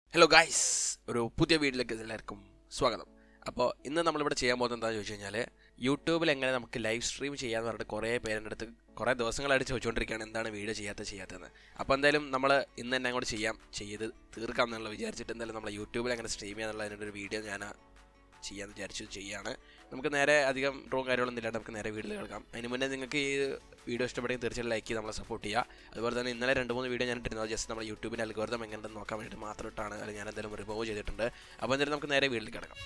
hello guys ഒരു പുതിയ വീഡിയോയിലേക്ക് എല്ലാവർക്കും സ്വാഗതം അപ്പോൾ ഇന്ന് നമ്മളിവിടെ ചെയ്യാൻ പോകുന്നത് എന്താണെന്ന് ചോദിച്ചു കഴിഞ്ഞാൽ യൂട്യൂബിൽ എങ്ങനെ നമുക്ക് ലൈവ് സ്ട്രീം ചെയ്യാന്ന് പറഞ്ഞിട്ട് കുറേ പേരുടെ അടുത്ത് കുറേ ദിവസങ്ങളായിട്ട് ചോദിച്ചുകൊണ്ടിരിക്കുകയാണ് എന്താണ് വീഡിയോ ചെയ്യാത്ത ചെയ്യാത്തതെന്ന് അപ്പോൾ എന്തായാലും നമ്മൾ ഇന്ന് തന്നെ അങ്ങോട്ട് ചെയ്യാം ചെയ്ത് തീർക്കാം എന്നുള്ള വിചാരിച്ചിട്ട് എന്തായാലും നമ്മൾ യൂട്യൂബിൽ എങ്ങനെ സ്ട്രീം ചെയ്യാന്നുള്ളതിൻ്റെ ഒരു വീഡിയോ ഞാൻ ചെയ്യാമെന്ന് വിചാരിച്ചു ചെയ്യാണ് നമുക്ക് നേരെ അധികം ഡ്രോവും കാര്യങ്ങളൊന്നും ഇല്ലാണ്ട് നമുക്ക് നേരെ വീഡിയോ കേൾക്കാം അതിന് മുന്നേ നിങ്ങൾക്ക് ഈ വീഡിയോ ഇഷ്ടപ്പെടുമെങ്കിൽ തീർച്ചയായും ലൈക്ക് ചെയ്ത് നമ്മളെ സപ്പോർട്ട് ചെയ്യുക അതുപോലെ തന്നെ ഇന്നലെ രണ്ട് മൂന്ന് വീഡിയോ ഞാൻ ഇട്ടിരുന്നത് ജസ്റ്റ് നമ്മൾ യൂട്യൂബിൻ്റെ അൽഗോരിതം എങ്ങനെയുണ്ടെന്ന് നോക്കാൻ വേണ്ടിയിട്ട് മാത്രം ഇട്ടാണ് അല്ലെങ്കിൽ ഞാൻ എന്തായാലും റിമൂവ് ചെയ്തിട്ടുണ്ട് അപ്പോൾ എന്തായാലും നമുക്ക് നേരെ വീട്ടിൽ കിടക്കാം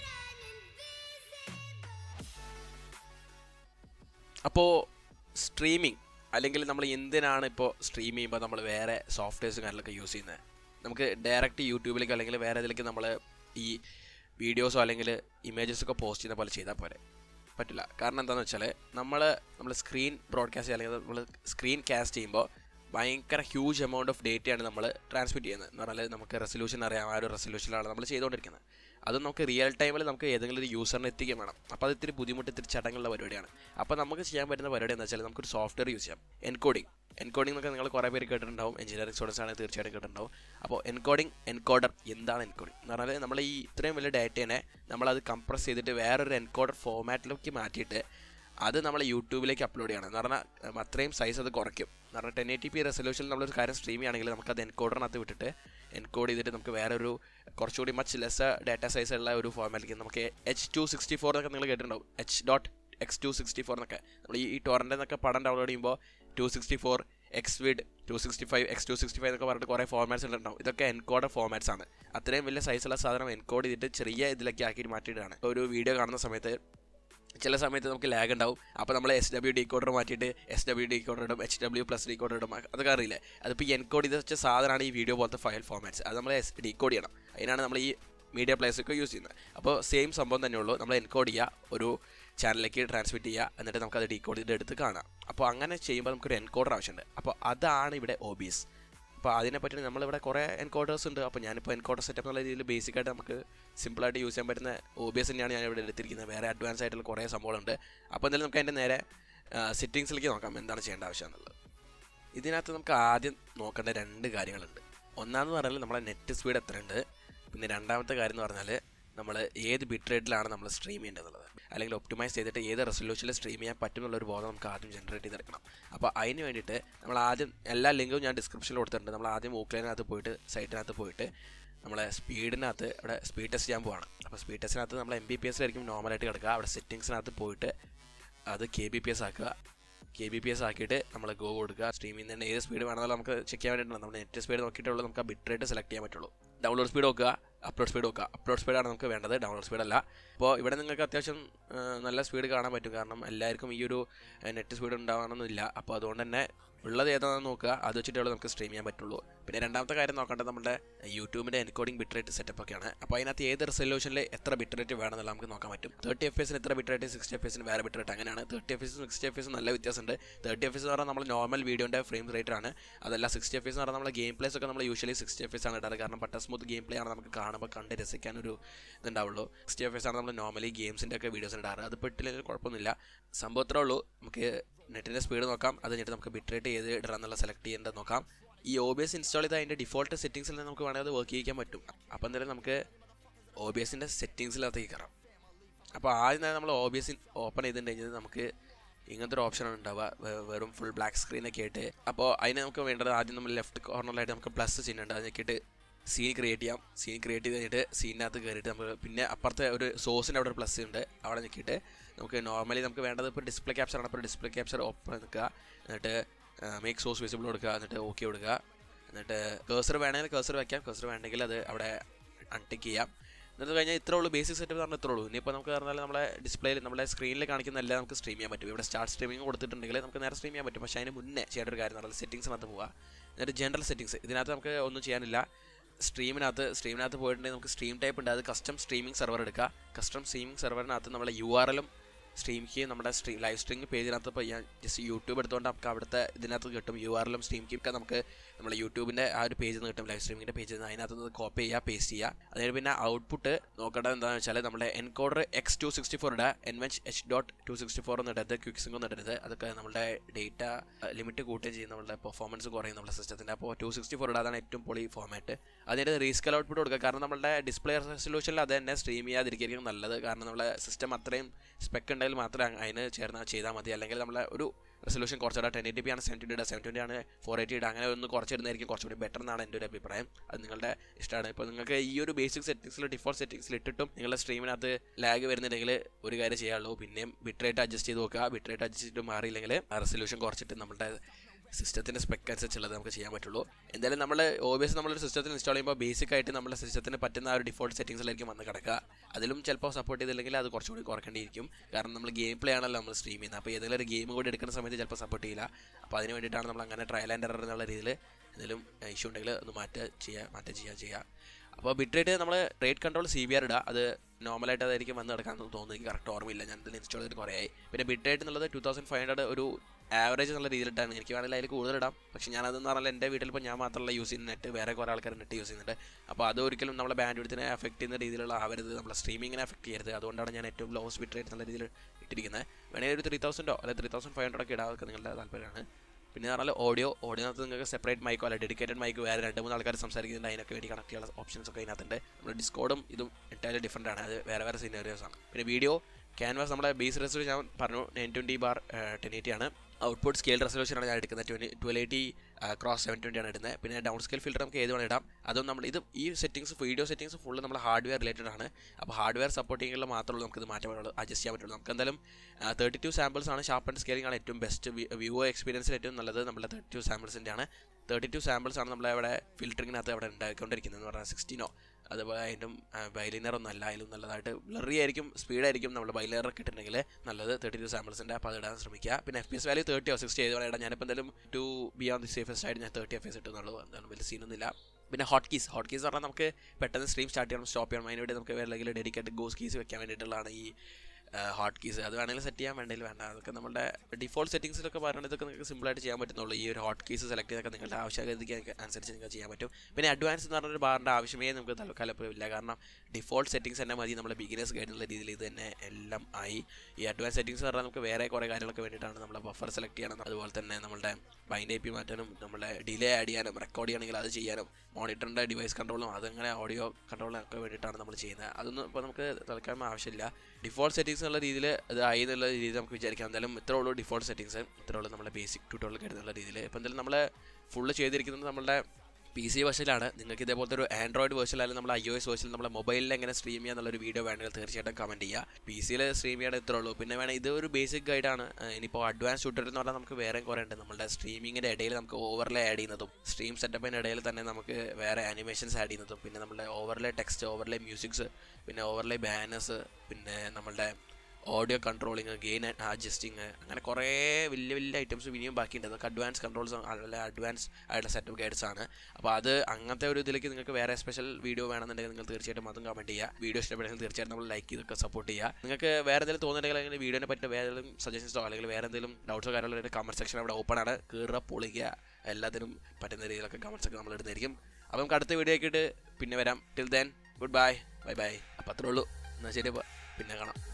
അപ്പോൾ സ്ട്രീമിംഗ് അല്ലെങ്കിൽ നമ്മൾ എന്തിനാണ് ഇപ്പോൾ സ്ട്രീം ചെയ്യുമ്പോൾ നമ്മൾ വേറെ സോഫ്റ്റ്വെയർസും കാര്യങ്ങളൊക്കെ യൂസ് ചെയ്യുന്നത് നമുക്ക് ഡയറക്റ്റ് യൂട്യൂബിലേക്ക് അല്ലെങ്കിൽ വേറെ ഇതിലേക്ക് നമ്മൾ ഈ വീഡിയോസോ അല്ലെങ്കിൽ ഇമേജസ് ഒക്കെ പോസ്റ്റ് ചെയ്യുന്ന പോലെ ചെയ്താൽ പോരെ പറ്റില്ല കാരണം എന്താണെന്ന് വെച്ചാൽ നമ്മൾ നമ്മൾ സ്ക്രീൻ ബ്രോഡ്കാസ്റ്റ് അല്ലെങ്കിൽ നമ്മൾ സ്ക്രീൻ കാസ്റ്റ് ചെയ്യുമ്പോൾ ഭയങ്കര ഹ്യൂജ് എമൗണ്ട് ഓഫ് ഡേറ്റയാണ് നമ്മൾ ട്രാൻസ്മിറ്റ് ചെയ്യുന്നത് എന്ന് പറഞ്ഞാൽ നമുക്ക് റെസൊല്യൂഷൻ അറിയാം ആ ഒരു റെസൊല്യൂഷനിലാണ് നമ്മൾ ചെയ്തുകൊണ്ടിരിക്കുന്നത് അത് നമുക്ക് റിയൽ ടൈമിൽ നമുക്ക് ഏതെങ്കിലും ഒരു യൂസറിനെ എത്തിക്കാൻ വേണം അപ്പോൾ അത് ഇത്തിരി ബുദ്ധിമുട്ട് ഇത്തിരി ചടങ്ങുള്ള പരിപാടിയാണ് അപ്പോൾ നമുക്ക് ചെയ്യാൻ പറ്റുന്ന പരിപാടി എന്താ വെച്ചാൽ നമുക്കൊരു സോഫ്റ്റ്വെയർ യൂസ് ചെയ്യാം എൻകോഡിംഗ് എൻകോഡിംഗ് എന്നൊക്കെ നിങ്ങൾ കുറേ പേര് കേട്ടിട്ടുണ്ടാവും എഞ്ചിനീയറിംഗ് സ്റ്റുഡൻസ് ആണെങ്കിൽ തീർച്ചയായിട്ടും കേട്ടിട്ടുണ്ടാവും അപ്പോൾ എൻകോഡിംഗ് എൻകോഡർ എന്താണ് എൻകോഡിംഗ് എന്ന് പറഞ്ഞാൽ നമ്മൾ ഈ ഇത്രയും വലിയ ഡാറ്റേനെ നമ്മളത് കംപ്രസ് ചെയ്തിട്ട് വേറൊരു എൻകോഡർ ഫോമാറ്റിലേക്ക് മാറ്റിയിട്ട് അത് നമ്മൾ യൂട്യൂബിലേക്ക് അപ്ലോഡ് ചെയ്യണം എന്ന് പറഞ്ഞാൽ ഉം, അത്രയും സൈസ് അത് കുറയ്ക്കും എന്ന് പറഞ്ഞാൽ ടെൻ എയ്റ്റി പി റെസൊല്യൂഷനിൽ നമ്മളൊരു കാര്യം സ്ട്രീം ചെയ്യുകയാണെങ്കിൽ നമുക്കത് എൻകോഡറിനകത്ത് വിട്ടിട്ട് എൻകോഡ് ചെയ്തിട്ട് നമുക്ക് വേറൊരു കുറച്ചുകൂടി മച്ച് ലെസ് ഡാറ്റ സൈസ് ഉള്ള ഒരു ഫോമാറ്റിലേക്ക് നമുക്ക് എച്ച് ടു സിക്സ്റ്റി ഫോർ എന്നൊക്കെ നിങ്ങൾ കേട്ടിട്ടുണ്ടാവും H dot X two sixty four എന്നൊക്കെ നമ്മൾ ഈ ടോറൻ്റെ എന്നൊക്കെ പടം ഡൗൺലോഡ് ചെയ്യുമ്പോൾ two sixty four Xvid two sixty five X two sixty five എന്നൊക്കെ പറഞ്ഞിട്ട് കുറേ ഫോമാറ്റ്സ് ഉണ്ടാവും ഇതൊക്കെ എൻകോഡർ ഫോമാറ്റ്സ് ആണ് അത്രയും വലിയ സൈസുള്ള സാധനം എൻകോഡ് ചെയ്തിട്ട് ചെറിയ ഇതിലേക്ക് ആക്കിയിട്ട് മാറ്റിയിട്ടാണ് ഒരു വീഡിയോ കാണുന്ന സമയത്ത് ചില സമയത്ത് നമുക്ക് ലാഗ് ഉണ്ടാവും അപ്പോൾ നമ്മൾ എസ് ഡബ്ല്യു ഡി കോഡർ മാറ്റിയിട്ട് എസ് ഡബ്ല്യു ഡി കോഡർ ഇടും H W plus decoder ഇടും അതൊക്കെ അറിയില്ലേ അതിപ്പോൾ ഈ എൻകോഡ് ചെയ്ത് വെച്ച സാധനമാണ് ഈ വീഡിയോ പോലത്തെ ഫയൽ ഫോമാറ്റ്സ് അത് നമ്മൾ എസ് ഡി കോഡ് ചെയ്യണം അതിനാണ് നമ്മൾ ഈ മീഡിയ പ്ലേസൊക്കെ യൂസ് ചെയ്യുന്നത് അപ്പോൾ സെയിം സംഭവം തന്നെയുള്ളൂ നമ്മൾ എൻകോഡ് ചെയ്യുക ഒരു ചാനലിലേക്ക് ട്രാൻസ്മിറ്റ് ചെയ്യുക എന്നിട്ട് നമുക്കത് ഡീകോഡ് ചെയ്ത് എടുത്ത് കാണാം അപ്പോൾ അങ്ങനെ ചെയ്യുമ്പോൾ നമുക്കൊരു എൻകോഡർ ആവശ്യമുണ്ട് അപ്പോൾ അതാണ് ഇവിടെ ഒബീസ് അപ്പോൾ അതിനെപ്പറ്റി നമ്മളിവിടെ കുറേ എൻകോഡേഴ്സ് ഉണ്ട് അപ്പോൾ ഞാനിപ്പോൾ എൻകോഡർ സെറ്റപ്പ് എന്നുള്ള രീതിയിൽ ബേസിക് ആയിട്ട് നമുക്ക് സിമ്പിളായിട്ട് യൂസ് ചെയ്യാൻ പറ്റുന്ന ഒബിഎസ് തന്നെയാണ് ഞാൻ ഇവിടെ എടുത്തിരിക്കുന്നത് വേറെ അഡ്വാൻസ് ആയിട്ടുള്ള കുറേ സംഭവങ്ങളുണ്ട് അപ്പോൾ എന്തായാലും നമുക്ക് അതിൻ്റെ നേരെ സെറ്റിങ്സിലേക്ക് നോക്കാം എന്താണ് ചെയ്യേണ്ട ആവശ്യം എന്നുള്ളത് ഇതിനകത്ത് നമുക്ക് ആദ്യം നോക്കേണ്ട രണ്ട് കാര്യങ്ങളുണ്ട് ഒന്നാമെന്ന് പറഞ്ഞാൽ നമ്മളെ നെറ്റ് സ്പീഡ് എത്രയുണ്ട് പിന്നെ രണ്ടാമത്തെ കാര്യം എന്ന് പറഞ്ഞാൽ നമ്മൾ ഏത് ബിറ്റ് റേറ്റിലാണ് നമ്മൾ സ്ട്രീം ചെയ്യേണ്ടതുള്ളത് അല്ലെങ്കിൽ ഒപ്റ്റിമൈസ് ചെയ്തിട്ട് ഏത് റെസൊല്യൂഷനിൽ സ്ട്രീം ചെയ്യാൻ പറ്റും എന്നുള്ളൊരു ബോധം നമുക്ക് ആദ്യം ജനറേറ്റ് ചെയ്തെടുക്കണം അപ്പോൾ അതിന് വേണ്ടിയിട്ട് നമ്മൾ ആദ്യം എല്ലാ ലിങ്കും ഞാൻ ഡിസ്ക്രിപ്ഷനിൽ കൊടുത്തിട്ടുണ്ട് നമ്മൾ ആദ്യം ഓക്ലൈനകത്ത് പോയിട്ട് സൈറ്റിനകത്ത് പോയിട്ട് നമ്മളെ സ്പീഡിനകത്ത് അവിടെ സ്പീഡ് ടെസ്റ്റ് ചെയ്യാൻ പോവാണ് അപ്പോൾ സ്പീഡ് ടെസ്റ്റിനകത്ത് നമ്മൾ എം ബി പി എസിലായിരിക്കും നോർമലായിട്ട് കിടക്കുക അവിടെ സെറ്റിങ്സിനകത്ത് പോയിട്ട് അത് കെ ബി പി എസ് ആക്കുക കെ ബി പി എസ് ആക്കിയിട്ട് നമ്മൾ ഗോ കൊടുക്കുക സ്ട്രീമിൽ നിന്ന് ഏത് സ്പീഡ് വേണമെന്നുള്ള നമുക്ക് ചെക്ക് ചെയ്യാൻ വേണ്ടിയിട്ടാണ് നമ്മൾ നെറ്റ് സ്പീഡ് നോക്കിയിട്ടുള്ളൂ നമുക്ക് ആ ബിറ്റ് റേറ്റ് സെലക്ട് ചെയ്യാൻ പറ്റുള്ളൂ ഡൗൺലോഡ് സ്പീഡ് നോക്കുക അപ്ലോഡ് സ്പീഡ് നോക്കുക അപ്ലോഡ് സ്പീഡാണ് നമുക്ക് വേണ്ടത് ഡൗൺലോഡ് സ്പീഡ് അല്ല അപ്പോൾ ഇവിടെ നിങ്ങൾക്ക് അത്യാവശ്യം ആ, നല്ല സ്പീഡ് കാണാൻ പറ്റും കാരണം എല്ലാവർക്കും ഈ ഒരു നെറ്റ് സ്പീഡ് ഉണ്ടാവണമെന്നില്ല അപ്പോൾ അതുകൊണ്ട് തന്നെ ഉള്ളത് ഏതാണെന്ന് നോക്കുക അത് വെച്ചിട്ടുള്ള നമുക്ക് സ്ട്രീം ചെയ്യാൻ പറ്റുള്ളൂ പിന്നെ രണ്ടാമത്തെ കാര്യം നോക്കേണ്ടത് നമ്മുടെ യൂട്യൂബിൻ്റെ എൻകോഡിംഗ് ബിറ്റ് റേറ്റ് സെറ്റപ്പ് ഒക്കെയാണ് അപ്പോൾ അതിനകത്ത് ഏത് റെസൊല്യൂഷനിൽ എത്ര ബിറ്റ് റേറ്റ് വേണമെന്നുള്ള നമുക്ക് നോക്കാൻ പറ്റും തേർട്ടി എഫ് എസിന് എത്ര ബിറ്റ് റേറ്റ് സിക്സ്റ്റി എഫ് എസിന് വേറെ ബിറ്റ് റേറ്റ് അങ്ങനെയാണ് തേർട്ടി എഫ് എസും സിക്സ്റ്റി എഫ് എസും നല്ല വ്യത്യാസമുണ്ട് തേർട്ടി എഫ് എസ് എന്ന് പറഞ്ഞാൽ നമ്മൾ നോർമൽ വീഡിയോൻ്റെ ഫ്രെയിം റേറ്റ് ആണ് അതല്ല സിക്സ്റ്റി എഫ് എസ് എന്ന് പറഞ്ഞാൽ നമ്മൾ ഗെയിം പ്ലേസ് ഒക്കെ നമ്മൾ യൂഷ്വലി സിക്സ്റ്റി എഫ് എസ് ആണ് ഇടാറ് കാരണം പട്ട സ്മൂത്ത് ഗെയിം പ്ലേ ആണ് നമുക്ക് കാണുമ്പോൾ കണ്ട് രസിക്കാൻ ഒരു ഇതുണ്ടാവുള്ളൂ സിക്സ്റ്റി എഫ് എസ് ആണ് നമ്മൾ നോർമലി ഗെയിംസിൻ്റെ ഒക്കെ വീഡിയോസ് ഇടാറ് അത് പെട്ടില്ലെങ്കിൽ കുഴപ്പമൊന്നുമില്ല സംഭവം ഇത്രേ ഉള്ളൂ നമുക്ക് നെറ്റിൻ്റെ സ്പീഡ് നോക്കാം അത് കഴിഞ്ഞിട്ട് നമുക്ക് ബിറ്റ് റേറ്റ് ഏത് ഇടണം എന്നുള്ള സെലക്ട് ചെയ്യേണ്ടത് നോക്കാം ഈ ഒ ബി എസ് ഇൻസ്റ്റാൾ ചെയ്ത് അതിൻ്റെ ഡിഫോൾട്ട് സെറ്റിംഗ്സിൽ നിന്ന് നമുക്ക് വേണമെങ്കിൽ അത് വർക്ക് ചെയ്യിക്കാൻ പറ്റും അപ്പോൾ എന്തായാലും നമുക്ക് ഒ ബി എസിൻ്റെ സെറ്റിങ്സിനകത്തേക്ക് കയറാം അപ്പോൾ ആദ്യം തന്നെ നമ്മൾ ഒ ബി എസ് ഓപ്പൺ ചെയ്തിട്ടുണ്ടെങ്കിൽ നമുക്ക് ഇങ്ങനത്തെ ഒരു ഓപ്ഷനാണ് ഉണ്ടാവുക വെ- വെറും ഫുൾ ബ്ലാക്ക് സ്ക്രീനൊക്കെ ആയിട്ട് അപ്പോൾ അതിന് നമുക്ക് വേണ്ടത് ആദ്യം നമ്മൾ ലെഫ്റ്റ് കോർണറിലായിട്ട് നമുക്ക് പ്ലസ് ചെയ്യുന്നുണ്ട് അത് നോക്കിയിട്ട് സീൻ ക്രിയേറ്റ് ചെയ്യാം സീൻ ക്രിയേറ്റ് ചെയ്ത് കഴിഞ്ഞിട്ട് സീനിനകത്ത് കയറിയിട്ട് നമുക്ക് പിന്നെ അപ്പുറത്തെ ഒരു സോഴ്സിൻ്റെ അവിടെ ഒരു പ്ലസ് ഉണ്ട് അവിടെ നോക്കിയിട്ട് നമുക്ക് നോർമലി നമുക്ക് വേണ്ടത് ഇപ്പോൾ ഡിസ്പ്ലേ ക്യാപ്ചർ ആണ് അപ്പോൾ ഡിസ്പ്ലേ ക്യാപ്ചർ ഓപ്പൺ നിൽക്കുക എന്നിട്ട് മേക്ക് സോഴ്സ് വിസിബിൾ കൊടുക്കുക എന്നിട്ട് ഓക്കെ കൊടുക്കുക എന്നിട്ട് കേസർ വേണമെങ്കിൽ കേസർ വയ്ക്കാം കേസർ വേണമെങ്കിൽ അത് അവിടെ അൺടിക്ക് ചെയ്യാം എന്നിട്ട് കഴിഞ്ഞാൽ ഇത്രേ ഉള്ളൂ ബേസിക് സെറ്റപ്പ് പറഞ്ഞാൽ ഇത്രേ ഉള്ളൂ ഇനിയിപ്പോൾ നമുക്ക് പറഞ്ഞാൽ നമ്മളെ ഡിസ്പ്ലേയിൽ നമ്മളെ സ്ക്രീനിൽ കാണിക്കുന്ന എല്ലാം നമുക്ക് സ്ട്രീം ചെയ്യാൻ പറ്റും ഇവിടെ സ്റ്റാർട്ട് സ്ട്രീമിംഗ് കൊടുത്തിട്ടുണ്ടെങ്കിൽ നമുക്ക് നേരെ സ്ട്രീം ചെയ്യാൻ പറ്റും പക്ഷേ അതിന് മുന്നേ ചെയ്യേണ്ട ഒരു കാര്യം എന്ന് പറഞ്ഞാൽ സെറ്റിംഗ്സിനകത്ത് പോവുക എന്നിട്ട് ജനറൽ സെറ്റിംഗ്സ് ഇതിനകത്ത് നമുക്ക് ഒന്നും ചെയ്യാനില്ല സ്ട്രീമിനകത്ത് സ്ട്രീമിനകത്ത് പോയിട്ടുണ്ടെങ്കിൽ നമുക്ക് സ്ട്രീം ടൈപ്പ് ഉണ്ട് അത് കസ്റ്റം സ്ട്രീമിംഗ് സെർവർ എടുക്കുക കസ്റ്റം സ്ട്രീമിംഗ് സെർവറിനകത്ത് നമ്മളെ യു ആർ എല്ലും സ്ട്രീം കീ നമ്മുടെ സ്ട്രീം ലൈവ് സ്ട്രീം പേജിനകത്ത് ഇപ്പോൾ ഞാൻ ജസ്റ്റ് യൂട്യൂബ് എടുത്തുകൊണ്ട് നമുക്ക് അവിടുത്തെ ഇതിനകത്ത് കിട്ടും യു ആറിലും സ്ട്രീം കീ ഒക്കെ നമുക്ക് നമ്മുടെ യൂട്യൂബിൻ്റെ ആ ഒരു പേജിൽ നിന്ന് കിട്ടും ലൈവ് സ്ട്രീമിൻ്റെ പേജിൽ നിന്ന് അതിനകത്ത് നിന്ന് കോപ്പി ചെയ്യുക പേസ്റ്റ് ചെയ്യുക അതായത് പിന്നെ ഔട്ട്പുട്ട് നോക്കേണ്ടത് എന്താണെന്ന് വെച്ചാൽ നമ്മുടെ encoder X two sixty four ഇടുക എൻ വെച്ച് H dot two sixty four എന്ന് ഇടരുത് ക്വിക്ക് സിംഗ് ഒന്നും ഇടരുത് അതൊക്കെ നമ്മുടെ ഡേറ്റ ലിമിറ്റ് കൂട്ടുകയും ചെയ്യും നമ്മുടെ പെർഫോമൻസ് കുറയും നമ്മുടെ സിസ്റ്റത്തിൻ്റെ അപ്പോൾ ടു സിക്സ്റ്റി ഫോർ ഇടാതാണ് ഏറ്റവും പൊളി ഫോമാറ്റ് അതിൻ്റെ റീസ്കൽ ഔട്ട്പുട്ട് കൊടുക്കുക കാരണം നമ്മുടെ ഡിസ്പ്ലേ റെസൊല്യൂഷനിൽ അത് തന്നെ സ്ട്രീം ചെയ്യാതിരിക്കും നല്ലത് കാരണം നമ്മുടെ സിസ്റ്റം അത്രയും സ്പെക്ക് ഉണ്ടെങ്കിൽ മാത്രമേ അതിന് ചേർന്ന് ചെയ്താൽ മതി അല്ലെങ്കിൽ നമ്മളെ ഒരു റെസൊല്യൂഷൻ കുറച്ചുകൂടെ ടെൻ എയ്റ്റി പി ആണ് സെവൻ ട്വൻറ്റി സെവൻ ട്വൻറ്റി ആണ് ഫോർ എയ്റ്റി ഇടുക അങ്ങനെ ഒന്ന് കുറച്ചിടുന്നതായിരിക്കും കുറച്ചുകൂടി ബെറ്റർ എന്നാണ് എൻ്റെ ഒരു അഭിപ്രായം അത് നിങ്ങളുടെ ഇഷ്ടമാണ് ഇപ്പോൾ നിങ്ങൾക്ക് ഈ ഒരു ബേസിക് സെറ്റിംഗ്സിൽ ഡിഫോൾട്ട് സെറ്റിംഗ്സിൽ ഇട്ടിട്ടും നിങ്ങളുടെ സ്ട്രീമിനകത്ത് ലാഗ് വരുന്നുണ്ടെങ്കിൽ ഒരു കാര്യം ചെയ്യാനുള്ളൂ പിന്നെയും ബിറ്റ് റേറ്റ് അഡ്ജസ്റ്റ് ചെയ്ത് നോക്കുക ബിറ്റ് റേറ്റ് അഡ്ജസ്റ്റ് ചെയ്തിട്ട് മാറിയില്ലെങ്കിൽ ആ റെസൊല്യൂഷൻ കുറച്ചിട്ട് നമ്മുടെ സിസ്റ്റത്തിൻ്റെ സ്പെക്ക് അനുസരിച്ചുള്ളത് നമുക്ക് ചെയ്യാൻ പറ്റുള്ളൂ എന്തായാലും നമ്മൾ ഓബിയസ് നമ്മളൊരു സിസ്റ്റത്തിൽ ഇൻസ്റ്റാൾ ചെയ്യുമ്പോൾ ബേസിക് ആയിട്ട് നമ്മുടെ സിസ്റ്റത്തിന് പറ്റുന്ന ആ ഒരു ഡിഫോൾട്ട് സെറ്റിംഗ്സിലായിരിക്കും വന്ന് കിടക്കുക അതിലും ചിലപ്പോൾ സപ്പോർട്ട് ചെയ്തില്ലെങ്കിൽ അത് കുറച്ചുകൂടി കുറക്കേണ്ടിയിരിക്കും കാരണം നമ്മൾ ഗെയിം പ്ലേ ആണല്ലോ നമ്മൾ സ്ട്രീം ചെയ്യുന്നത് അപ്പോൾ ഏതെങ്കിലും ഒരു ഗെയിം കൂടി എടുക്കുന്ന സമയത്ത് ചിലപ്പോൾ സപ്പോർട്ട് ചെയ്യില്ല അപ്പോൾ അതിന് വേണ്ടിയിട്ടാണ് നമ്മൾ അങ്ങനെ ട്രയൽ ആൻഡ് എറർ എന്നുള്ള രീതിയിൽ എന്തെങ്കിലും ഇഷ്യൂ ഉണ്ടെങ്കിൽ ഒന്ന് മാറ്റുക ചെയ്യുക മാറ്റുക ചെയ്യുക ചെയ്യുക അപ്പോൾ ബിറ്റ് റേറ്റ് നമ്മൾ rate control C B R ഇടുക അത് നോർമലായിട്ട് അതായിരിക്കും വന്ന് കിടക്കാമെന്ന് തോന്നുന്നു എനിക്ക് കറക്റ്റ് ഓർമ്മയില്ല ഞാൻ ഇതിൽ ഇൻസ്റ്റാൾ ചെയ്തിട്ട് കുറേ ആയി പിന്നെ ബിറ്റ് റേറ്റ് എന്നുള്ളത് ടു തൗസൻഡ് ഫൈവ് ഹൺഡ്രഡ് ഒരു ആവറേജ് എന്നുള്ള രീതിയിലിട്ടാണ് എനിക്ക് വേണമെങ്കിൽ അതിൽ കൂടുതൽ ഇടാം പക്ഷേ ഞാനതെന്ന് പറഞ്ഞാൽ എൻ്റെ വീട്ടിൽ ഇപ്പോൾ ഞാൻ മാത്രമല്ല യൂസ് ചെയ്യുന്ന നെറ്റ് വേറെ കുറേ ആൾക്കാർ നെറ്റ് യൂസ് ചെയ്യുന്നുണ്ട് അപ്പോൾ അത് ഒരിക്കലും നമ്മളെ ബാൻഡ് വിഡ്ത്തിനെ അഫക്റ്റ് ചെയ്യുന്ന രീതിയിലുള്ള ആവരുത് നമ്മളെ സ്ട്രീമിങ്ങിനെ അഫക്റ്റ് ചെയ്യരുത് അതുകൊണ്ടാണ് ഞാൻ ഏറ്റവും ലോസ് ബിറ്റ് റേറ്റ് എന്നുള്ള രീതിയിൽ ഇട്ടിരിക്കുന്നത് വേണമെങ്കിൽ ഒരു ത്രീ തൗസൻഡോ അല്ലെങ്കിൽ ത്രീ തൗസൻഡ് ഫൈവ് ഹൺഡ്രഡ് ഒക്കെ ഇടാതൊക്കെ നിങ്ങളുടെ താല്പര്യമാണ് പിന്നെ പറഞ്ഞാൽ ഓഡിയോ ഓഡിയോനകത്ത് നിങ്ങൾക്ക് സെപ്പറേറ്റ് മൈക്കോ അല്ല ഡെഡിക്കേറ്റഡ് മൈക്ക് വേറെ രണ്ട് മൂന്ന് ആൾക്കാർ സംസാരിക്കുന്നുണ്ട് അതിനൊക്കെ വേണ്ടി കണക്ട് ചെയ്യാനുള്ള ഓപ്ഷൻസ് ഒക്കെ അതിനകത്തുണ്ട് നമ്മുടെ ഡിസ്കോഡും ഇതും എൻറ്റയർലി ഡിഫറെൻ്റ് ആണ് അത് വേറെ വേറെ സീനറിയോസ് ആണ് പിന്നെ വീഡിയോ ക്യാൻവാസ് നമ്മുടെ ബേസ് റെസൊല്യൂഷൻ ഞാൻ പറഞ്ഞു nine twenty bar ten eighty ആണ് ഔട്ട്പുട്ട് സ്കെയിൽ റെസൊല്യൂഷനാണ് ഞാൻ എടുക്കുന്നത് twenty twelve eighty cross seven twenty ആണ് ഇടുന്നത് പിന്നെ ഡൗൺ സ്കെയിൽ ഫിൽറ്റർ നമുക്ക് ഏത് വേണം ഇടാം അതും നമ്മൾ ഇത് ഈ സെറ്റിംഗ്സ് വീഡിയോ സെറ്റിംഗ്സ് ഫുള്ള് നമ്മൾ ഹാർഡ്വെയർ റിലേറ്റഡ് ആണ് അപ്പോൾ ഹാർഡ്വെയർ സപ്പോർട്ട് ചെയ്യുമ്പോൾ മാത്രമേ നമുക്ക് ഇത് മാറ്റാൻ പറ്റുള്ളൂ അഡ്ജസ്റ്റ് ചെയ്യാൻ പറ്റുള്ളൂ നമുക്ക് എന്തായാലും തേർട്ടി ടു സാമ്പിൾസ് ആണ് ഷാർപ്പ് ആൻഡ് സ്കെയിലിംഗ് ആണ് ഏറ്റവും ബെസ്റ്റ് വ്യൂ എക്സ്പീരിയൻസിൽ ഏറ്റവും നല്ലത് നമ്മുടെ തേർട്ടി ടു സാമ്പിൾസിൻ്റെ ആണ് തേർട്ടി ടു സാമ്പിൾസ് ആണ് നമ്മളെ അവിടെ ഫിൽറ്ററിങ്ങിനകത്ത് അവിടെ ഉണ്ടായിക്കൊണ്ടിരിക്കുന്നത് എന്ന് പറഞ്ഞാൽ സിക്സ്റ്റീനോ അതുപോലെ അതിൻ്റെ ബൈലിനർ ഒന്നും അല്ല അതിലും നല്ലതായിട്ട് ബ്ലറി ആയിരിക്കും സ്പീഡായിരിക്കും നമ്മൾ ബൈലിനറൊക്കെ ഇട്ടിട്ടുണ്ടെങ്കിൽ നല്ലത് തേർട്ടി ടു സാമ്പിൾസിൻ്റെ അപ്പോൾ അത് ഇടാൻ ശ്രമിക്കുക പിന്നെ എഫ് പി എസ് വാല്യൂ തേർട്ടിയോ സിക്സ്റ്റി ഏത് വേണം ഞാനിപ്പോൾ എന്തായാലും ടു ബിയോണ്ട് ദി സേഫസ്റ്റ് ആയിട്ട് ഞാൻ തേർട്ടി എഫ് എസ് ഇട്ടുന്നുള്ളൂ എന്താണ് വലിയ സീനൊന്നുമില്ല പിന്നെ ഹോട്ട് കീസ് ഹോട്ട് കീസ് പറഞ്ഞാൽ നമുക്ക് പെട്ടെന്ന് സ്ട്രീം സ്റ്റാർട്ട് ചെയ്യണം സ്റ്റോപ്പ് ചെയ്യണം അതിന് വേണ്ടി നമുക്ക് വേറെ ഡെഡിക്കേറ്റഡ് ഗോസ് കീസ് വെക്കാൻ വേണ്ടിയിട്ടുള്ളതാണ് ഈ ഹോട്ട് കീസ് അത് വേണമെങ്കിൽ സെറ്റ് ചെയ്യാൻ വേണ്ടെങ്കിൽ വേണ്ട അതൊക്കെ നമ്മുടെ ഡിഫോൾട്ട് സെറ്റിംഗ്സിലൊക്കെ പറയുന്നത് ഇതൊക്കെ നിങ്ങൾക്ക് സിമ്പിളായിട്ട് ചെയ്യാൻ പറ്റുന്നുള്ളൂ ഈ ഒരു ഹോട്ട് കീസ് സെലക്ട് ചെയ്തൊക്കെ നിങ്ങളുടെ ആവശ്യകതയ്ക്ക് അനുസരിച്ച് നിങ്ങൾക്ക് ചെയ്യാൻ പറ്റും പിന്നെ അഡ്വാൻസ് എന്ന് പറഞ്ഞൊരു ബാറിൻ്റെ ആവശ്യമേ നമുക്ക് തൽക്കാലം ഇപ്പോൾ ഇല്ല കാരണം ഡിഫോൾട്ട് സെറ്റിംഗ്സ് തന്നെ മതി നമ്മുടെ ബിഗിനേഴ്സ് ഗൈഡ് എന്നുള്ള രീതിയിൽ ഇത് തന്നെ എല്ലാം ആയി ഈ അഡ്വാൻസ് സെറ്റിംഗ്സ് പറഞ്ഞാൽ നമുക്ക് വേറെ കുറേ കാര്യങ്ങളൊക്കെ വേണ്ടിയിട്ടാണ് നമ്മുടെ ബഫർ സെലക്ട് ചെയ്യണം അതുപോലെ തന്നെ നമ്മുടെ ബൈൻഡ് ഐ പി മാറ്റാനും നമ്മുടെ ഡിലേ ആഡ് ചെയ്യാനും റെക്കോർഡ് ചെയ്യണമെങ്കിൽ അത് ചെയ്യാനും മോണിറ്ററിൻ്റെ ഡിവൈസ് കൺട്രോളും അതങ്ങനെ ഓഡിയോ കൺട്രോളിനൊക്കെ വേണ്ടിയിട്ടാണ് നമ്മൾ ചെയ്യുന്നത് അതൊന്നും ഇപ്പോൾ നമുക്ക് തൽക്കാലം ആവശ്യമില്ല ഡിഫോൾട്ട് സെറ്റിംഗ്സ് എന്നുള്ള രീതിയിൽ അത് ആയി എന്നുള്ള രീതിയിൽ നമുക്ക് വിചാരിക്കാം എന്തായാലും ഇത്രേ ഉള്ളൂ ഡിഫോൾട്ട് സെറ്റിംഗ്സ് ഇത്രേ ഉള്ളൂ നമ്മുടെ ബേസിക് ട്യൂട്ടോറിയൽ കരുതുന്നുള്ള രീതിയിൽ ഇപ്പോൾ എന്തായാലും നമ്മൾ ഫുള്ള് ചെയ്തിരിക്കുന്നത് നമ്മുടെ പി സി വേർഷനിലാണ് നിങ്ങൾക്ക് ഇതേപോലത്തെ ഒരു ആൻഡ്രോയിഡ് വേർഷൻ അല്ലെങ്കിൽ നമ്മൾ ഐ ഒ എസ് വേർഷൻ നമ്മുടെ മൊബൈലിൽ എങ്ങനെ സ്ട്രീം ചെയ്യുക എന്നുള്ളൊരു വീഡിയോ വേണമെങ്കിൽ തീർച്ചയായിട്ടും കമൻറ്റ് ചെയ്യുക പി സിയിൽ സ്ട്രീം ചെയ്യാൻ ഇത്രേ ഉള്ളൂ പിന്നെ വേണം ഇത് ഒരു ബേസിക് ഗൈഡാണ് ഇനിയിപ്പോൾ അഡ്വാൻസ് ട്യൂട്ടർ എന്ന് പറഞ്ഞാൽ നമുക്ക് വേറെ കുറേ ഉണ്ട് നമ്മുടെ സ്ട്രീമിങ്ങിൻ്റെ ഇടയിൽ നമുക്ക് ഓവർലേ ആഡ് ചെയ്യുന്നതും സ്ട്രീം സെറ്റപ്പിൻ്റെ ഇടയിൽ തന്നെ നമുക്ക് വേറെ ആനിമേഷൻസ് ആഡ് ചെയ്യുന്നതും പിന്നെ നമ്മുടെ ഓവർലേ ടെക്സ്റ്റ് ഓവർലേ മ്യൂസിക്സ് പിന്നെ ഓവർലേ ബാനേഴ്സ് പിന്നെ നമ്മളുടെ ഓഡിയോ കൺട്രോളിങ് ഗെയിൻ അഡ്ജസ്റ്റിങ് അങ്ങനെ കുറേ വലിയ വലിയ ഐറ്റംസ് ഇനിയും ബാക്കിയുണ്ട് അതൊക്കെ അഡ്വാൻസ് കൺട്രോൾസ് അതുപോലെ അഡ്വാൻസ് ആയിട്ടുള്ള സെറ്റപ്പ് ഗൈഡ്സ് ആണ് അപ്പോൾ അത് അങ്ങനത്തെ ഒരു ഇതിലേക്ക് നിങ്ങൾക്ക് വേറെ സ്പെഷ്യൽ വീഡിയോ വേണമെന്നുണ്ടെങ്കിൽ നിങ്ങൾ തീർച്ചയായിട്ടും അതും കമൻറ്റ് ചെയ്യുക വീഡിയോ ഇഷ്ടപ്പെടുമെങ്കിൽ തീർച്ചയായിട്ടും നമ്മൾ ലൈക്ക് ചെയ്തൊക്കെ സപ്പോർട്ട് ചെയ്യുക നിങ്ങൾക്ക് വേറെ എന്തെങ്കിലും തോന്നുന്നുണ്ടെങ്കിൽ അല്ലെങ്കിൽ വീഡിയോനെ പറ്റി വേറെ എന്തെങ്കിലും സജഷൻസോ അല്ലെങ്കിൽ വേറെ എന്തെങ്കിലും ഡൗട്ട്സോ കാര്യങ്ങളോ കമൻറ്റ് സെക്ഷൻ അവിടെ ഓപ്പൺ ആണ് കീറുക പൊളിക്കുക എല്ലാത്തിനും പറ്റുന്ന രീതിയിലൊക്കെ കമൻറ്റ്സ് ഒക്കെ നമ്മൾ ഇടുന്നതായിരിക്കും അപ്പോൾ നമുക്ക് അടുത്ത വീഡിയോ ആക്കിയിട്ട് പിന്നെ വരാം till then good bye bye bye അപ്പോൾ അത്രേ ഉള്ളൂ എന്നാൽ ശരി പിന്നെ കാണാം